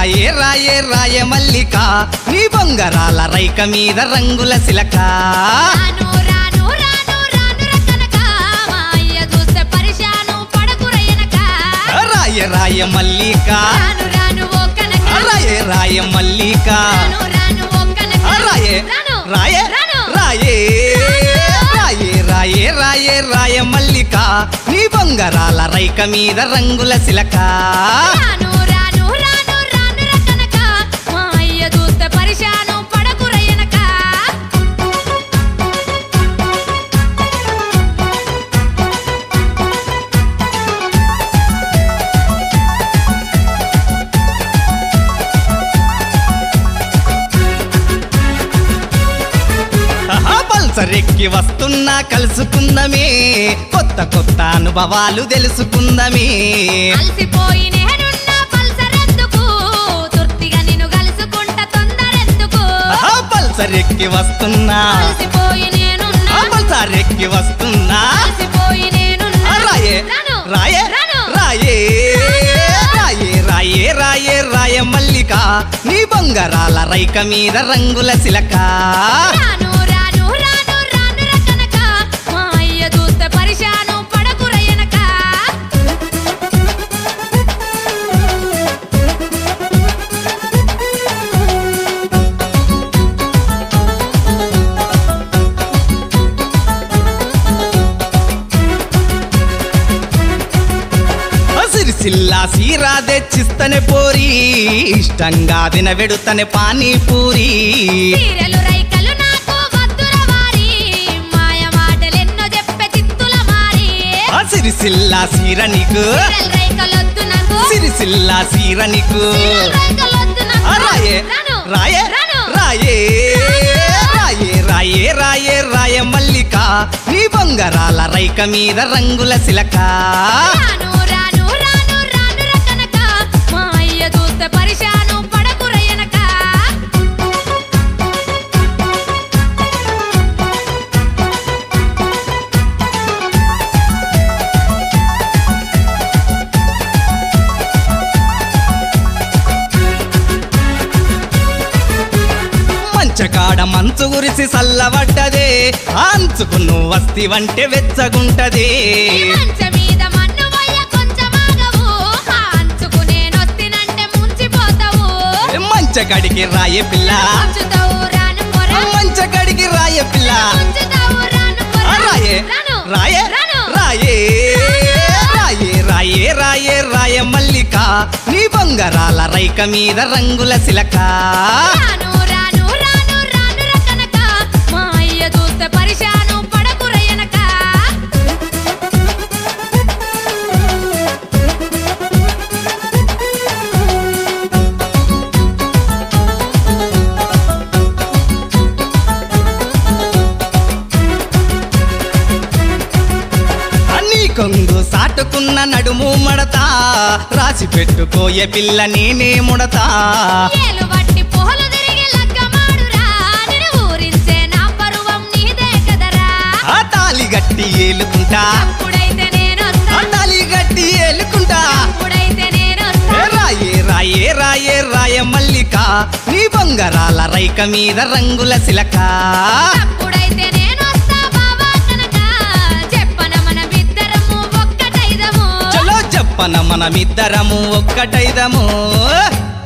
రాయే రాయే రాయే మల్లిక నీ బొంగరాల రైక మీద రంగుల సిలక రాను రాను రాను రాను రకనక మా అయ్య చూస్తే పరిశాను పడకురయ్యనక రాయే రాయే మల్లిక రాను రాను ఓ కనక రాయే రాయే మల్లిక రాను రాను ఓ కనక రాయే రాను రాయే రాను రాయే రాయే రాయే రాయే రాయే మల్లిక నీ బొంగరాల రైక మీద రంగుల సిలక రాను రాను రాను రాను రకనక మా అయ్య చూస్తే పరిశాను పడకురయ్యనక ఆహా, పల్సరెక్కి వస్తున్నా కలుసుకుందమే కొత్త కొత్త అనుభవాలు తెలుసుకుందమే అలసిపోయి నేనున్న పల్సరెందుకు తుర్తిగా నిన్ను కలుసుకుంట తొందరెందుకు ఆహా, పల్సరెక్కి వస్తున్నా అలసిపోయి నేనున్న ఆ, పల్సరెక్కి వస్తున్నా అలసిపోయి నేనున్న ఆ, రాయే రాను రాయే రాను రాయే రాయే రాయే రాయే రాయే మల్లిక నీ బొంగరాల రైక మీద రంగుల సిలక రాను రాను రాను రాను రకనక మా అయ్య చూస్తే పరిశాను పడకురయ్యనక సిరిసిల్లా సీరా తెచ్చిస్తనే పోరి ఇష్టంగా తినవెడుతనే పానీపూరి చీరలు రైకలు నాకు వద్దుల వారి మాయ మాటలెన్నో చెప్పే చిత్తుల మారి ఆ సిరిసిల్లా సీర నీకు చీరలు రైకలొద్దు నాకు సిరిసిల్లా సీర నీకు చీరలు రైకలొద్దు నాకు ఆ, రాయే రాను రాయే రాను రాయే రాయే రాయే రాయే రాయే మల్లిక నీ బొంగరాల రైక మీద రంగుల సిలక రాను రాను రాను రాను రకనక మా అయ్య చూస్తే పరిశాను పడకురయ్యనక మంచకాడ మంచు గురిసి సల్లబడ్డదే ఆ అంచుకు నువ్వు వస్తివంటే వెచ్చగుంటదే ఈ మంచం మీద మన్ను వయ్య కొంచెం ఆగవు ఆ అంచుకు నేనొస్తినంటే ముంచిపోతావు మంచగడికి రాయే పిల్ల ముంచుతావు రాను పొర మంచగడికి రాయే పిల్ల ముంచుతావు రాను పొర ఆ, రాయే రాను రాయే రాను రాయే రాయే రాయే రాయే రాయే మల్లిక నీ బొంగరాల రైక మీద రంగుల సిలక రాను రాను రాను రాను రకనక మా అయ్య చూస్తే పరిశాను పడకురయ్యనక నీ కొంగు సాటుకున్న నడుము మడతా రాసి పెట్టుకోయే పిల్ల నేనే ముడతా ఏలు వట్టి పోహలు తిరిగి లగ్గమాడురా నిన్ను ఊరించే నా పరువం నీదే కదరా ఆ తాలి గట్టి ఏలుకుంటా అప్పుడైతే నేనొస్తా ఆ తాలి గట్టి ఏలుకుంటా అప్పుడైతే నేనొస్తా ఏ రాయే రాయే రాయే రాయే మల్లిక నీ బొంగరాల రైక మీద రంగుల సిలక అప్పుడైతే నేనొస్తా బావా కనుక చెప్పన మనమిద్దరము ఒక్కటైదము చలో చెప్పన మనమిద్దరము ఒక్కటైదము